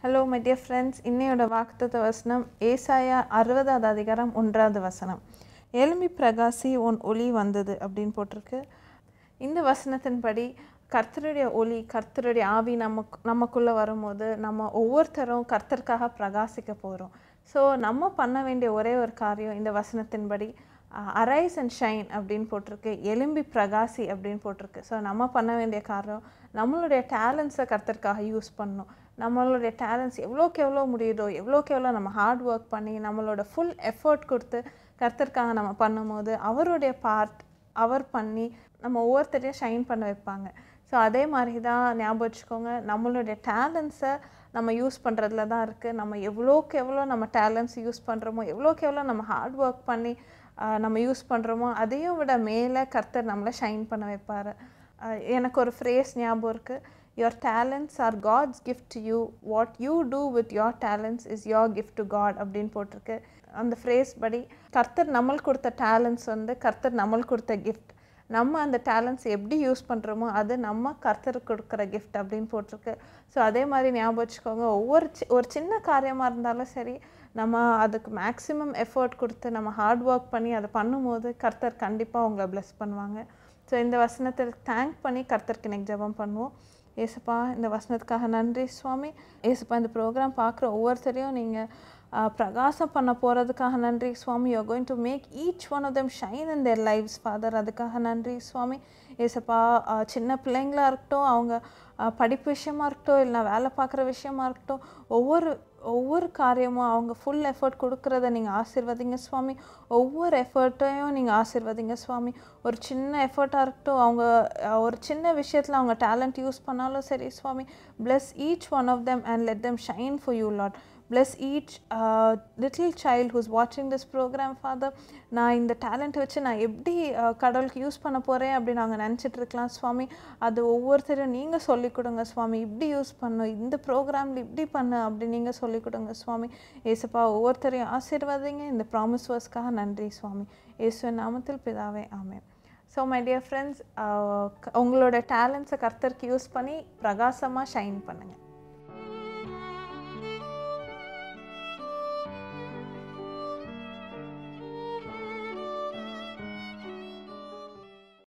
hello my dear friends இன்னையோட வாக்குத்தத்த வசனம் ஏசாயா அறுபதாவது அதிகாரம் ஒன்றாவது வசனம் எலும்பி பிரகாசி உன் ஒளி வந்தது அப்படின்னு போட்டிருக்கு இந்த வசனத்தின்படி கர்த்தருடைய ஒளி கர்த்தருடைய ஆவி நமக்கு நமக்குள்ளே வரும்போது நம்ம ஒவ்வொருத்தரும் கர்த்தருக்காக பிரகாசிக்க போகிறோம் ஸோ நம்ம பண்ண வேண்டிய ஒரே ஒரு காரியம் இந்த வசனத்தின்படி அரைஸ் அண்ட் ஷைன் அப்படின்னு போட்டிருக்கு எலும்பி பிரகாசி அப்படின்னு போட்டிருக்கு ஸோ நம்ம பண்ண வேண்டிய காரியம் நம்மளுடைய டேலண்ட்ஸை கர்த்தருக்காக யூஸ் பண்ணணும் நம்மளுடைய டேலண்ட்ஸ் எவ்வளோக்கு எவ்வளோ முடியுதோ எவ்வளோக்கு எவ்வளோ நம்ம ஹார்ட் ஒர்க் பண்ணி நம்மளோட ஃபுல் எஃபர்ட் கொடுத்து கர்த்தருக்காக நம்ம பண்ணும்போது அவருடைய பார்ட் அவர் பண்ணி நம்ம ஒவ்வொருத்தரையும் ஷைன் பண்ண வைப்பாங்க ஸோ அதே மாதிரி தான் ஞாபகம் வச்சுக்கோங்க நம்மளுடைய டேலண்ட்ஸை நம்ம யூஸ் பண்ணுறதுல தான் இருக்குது நம்ம எவ்வளோக்கு எவ்வளோ நம்ம டேலண்ட்ஸ் யூஸ் பண்ணுறோமோ எவ்வளோக்கு எவ்வளோ நம்ம ஹார்ட் ஒர்க் பண்ணி ஆஹ், நம்ம யூஸ் பண்ணுறோமோ அதையும் விட மேலே கர்த்தர் நம்மளை ஷைன் பண்ண வைப்பார் எனக்கு ஒரு ஃப்ரேஸ் ஞாபகம் இருக்குது your talents are God's gift to you what you do with your talents is your gift to God அப்படின்னு போட்டிருக்கு அந்த ஃப்ரேஸ் படி கர்த்தர் நம்மளுக்கு கொடுத்த டேலண்ட்ஸ் வந்து கர்த்தர் நம்மளுக்கு கொடுத்த கிஃப்ட் நம்ம அந்த டேலண்ட்ஸ் எப்படி யூஸ் பண்ணுறோமோ அது நம்ம கர்த்தருக்கு கொடுக்குற கிஃப்ட் அப்படின்னு போட்டிருக்கு ஸோ அதே மாதிரி ஞாபகம் வச்சுக்கோங்க ஒவ்வொரு சி ஒரு சின்ன காரியமாக இருந்தாலும் சரி நம்ம அதுக்கு மேக்ஸிமம் எஃபர்ட் கொடுத்து நம்ம ஹார்ட் ஒர்க் பண்ணி அதை பண்ணும்போது கர்த்தர் கண்டிப்பாக உங்களை ப்ளெஸ் பண்ணுவாங்க ஸோ இந்த வசனத்தை தேங்க் பண்ணி கர்த்தருக்கு இன்னைக்கு ஜெபம் பண்ணுவோம் ஏசப்பா இந்த வசனத்துக்காக நன்றி சுவாமி ஏசப்பா இந்த ப்ரோக்ராம் பார்க்குற ஒவ்வொருத்தரையும் நீங்கள் பிரகாசம் பண்ண போகிறதுக்காக நன்றி சுவாமி you going to make each one of them shine in their lifes father அதுக்காக நன்றி சுவாமி ஏசப்பா ஆஹ் சின்ன பிள்ளைங்களா இருக்கட்டும் அவங்க ஆஹ் படிப்பு விஷயமா இருக்கட்டும் இல்லை வேலை பார்க்குற விஷயமா இருக்கட்டும் ஒவ்வொரு ஒவ்வொரு காரியமும் அவங்க ஃபுல் எஃபர்ட் கொடுக்குறத நீங்கள் ஆசீர்வதிங்க சுவாமி ஒவ்வொரு எஃபர்ட்டையும் நீங்கள் ஆசீர்வதிங்க சுவாமி ஒரு சின்ன எஃபர்ட்டாக இருக்கட்டும் அவங்க அஹ், ஒரு சின்ன விஷயத்தில் அவங்க டேலண்ட் யூஸ் பண்ணாலும் சரி சுவாமி bless each one of them and let them shine for you lord bless each uh, little child who's watching this program father நான் இந்த டேலண்ட் வச்சு நான் எப்படி uh, கடவுளுக்கு யூஸ் பண்ண போகிறேன் அப்படின்னு நாங்கள் நினச்சிட்டு இருக்கலாம் சுவாமி அது ஒவ்வொருத்தரும் நீங்கள் சொல்லிக் கொடுங்க சுவாமி இப்படி யூஸ் பண்ணு இந்த ப்ரோக்ராமில் இப்படி பண்ணு அப்படி நீங்கள் சொல்லிக் கொடுங்க சுவாமி ஏசப்பா ஒவ்வொருத்தரையும் ஆசீர்வாதிங்க இந்த ப்ராமிஸ் வர்ஸ்க்காக நன்றி சுவாமி இயேசுவின் நாமத்தில் பிதாவே amen so my dear friends உங்களோட டேலண்ட்ஸை கர்த்தருக்கு யூஸ் பண்ணி பிரகாசமாக ஷைன் பண்ணுங்கள்